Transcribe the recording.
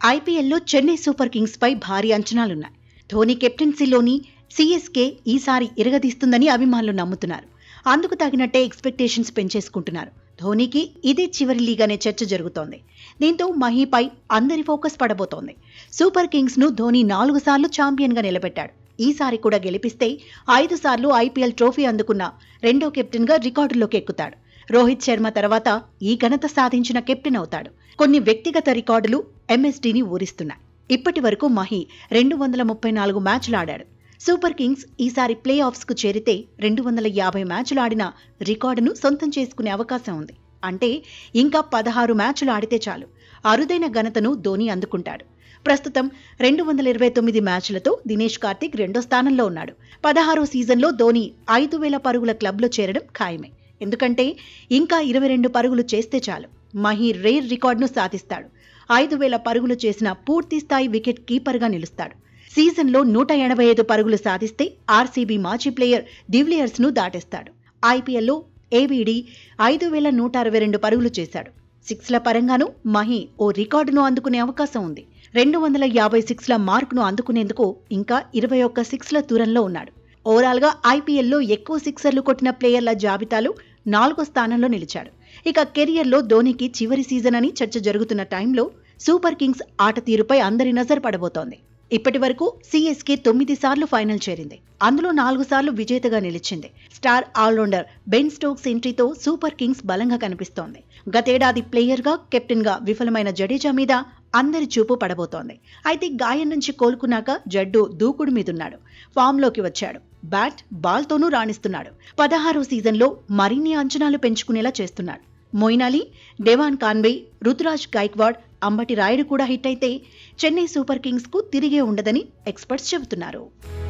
ఐపీఎల్లో Chennai super Kings పై భారీ అంచనాలున్నాయి Dhoni కెప్టెన్సీలోని CSK ఈసారి ఇరగదీస్తుందని అభిమానులు నమ్ముతున్నారు అందుకు తగినట్టే ఎక్స్పెక్టేషన్స్ పెంచేసుకుంటున్నారు ధోనికి ఇదే చివరి లీగ్ అనే చర్చ జరుగుతోంది దీంతో మహీపై అందరి ఫోకస్ పడబోతోంది సూపర్ కింగ్స్ ను ధోని నాలుగు సార్లు ఛాంపియన్ గా నిలబెట్టాడు ఈసారి కూడా గెలిపిస్తే ఐదు సార్లు ఐపీఎల్ ట్రోఫీ అందుకున్న రెండో కెప్టెన్ గా రికార్డుల్లోకి ఎక్కుతాడు రోహిత్ శర్మ తర్వాత ఈ ఘనత సాధించిన కెప్టెన్ అవుతాడు కొన్ని వ్యక్తిగత రికార్డులు ఎంఎస్డీని ఊరిస్తున్నాయి ఇప్పటి వరకు మహి రెండు వందల ముప్పై నాలుగు మ్యాచ్లు ఆడాడు సూపర్ కింగ్స్ ఈసారి ప్లే ఆఫ్స్ కు చేరితే రెండు వందల యాభై మ్యాచ్లు ఆడిన రికార్డును సొంతం చేసుకునే అవకాశం ఉంది అంటే ఇంకా పదహారు మ్యాచ్లు ఆడితే చాలు అరుదైన ఘనతను ధోని అందుకుంటాడు ప్రస్తుతం రెండు వందల ఇరవై తొమ్మిది మ్యాచ్లతో దినేష్ కార్తిక్ రెండో స్థానంలో ఉన్నాడు పదహారో సీజన్లో ధోని ఐదు వేల పరుగుల క్లబ్లో చేరడం ఖాయమే ఎందుకంటే ఇంకా ఇరవై రెండు పరుగులు చేస్తే చాలు మహి రేర్ రికార్డును సాధిస్తాడు ఐదు వేల పరుగులు చేసిన పూర్తి స్థాయి వికెట్ కీపర్గా నిలుస్తాడు సీజన్లో నూట ఎనభై ఐదు పరుగులు సాధిస్తే ఆర్సీబీ మాజీ ప్లేయర్ డివిలియర్స్ను దాటేస్తాడు ఐపీఎల్లో ఏబీడీ ఐదు వేల నూట అరవై రెండు పరుగులు చేశాడు సిక్స్ల పరంగానూ మహి ఓ రికార్డును అందుకునే అవకాశం ఉంది రెండు వందల యాభై సిక్స్ల మార్కును అందుకునేందుకు ఇంకా ఇరవై ఒక్క సిక్స్ల దూరంలో ఉన్నాడు ఓవరాల్గా ఐపీఎల్లో ఎక్కువ సిక్సర్లు కొట్టిన ప్లేయర్ల జాబితాలో నాలుగో స్థానంలో నిలిచాడు ఇక కెరియర్లో ధోనికి చివరి సీజన్ అని చర్చ జరుగుతున్న టైంలో సూపర్ కింగ్స్ ఆట తీరుపై అందరి నజర్ పడబోతోంది ఇప్పటి వరకు సీఎస్కే తొమ్మిది సార్లు ఫైనల్ చేరింది అందులో నాలుగు సార్లు విజేతగా నిలిచింది స్టార్ ఆల్రౌండర్ బెన్ స్టోక్స్ ఎంట్రీతో సూపర్ కింగ్స్ బలంగా కనిపిస్తోంది గతేడాది ప్లేయర్గా కెప్టెన్గా విఫలమైన జడేజా మీద అందరి చూపు పడబోతోంది అయితే గాయం నుంచి కోలుకున్నాక జడ్డు దూకుడు మీదున్నాడు ఫామ్లోకి వచ్చాడు బ్యాట్ బాల్తోనూ రాణిస్తున్నాడు పదహారో సీజన్లో మరిన్ని అంచనాలు పెంచుకునేలా చేస్తున్నాడు Moeen Ali Devon Conway Ruturaj Gaikwad Ambati Rayudu కూడా హిట్ అయితే చెన్నై సూపర్ కింగ్స్ కు తిరిగే ఉండదని ఎక్స్పర్ట్స్ చెబుతున్నారు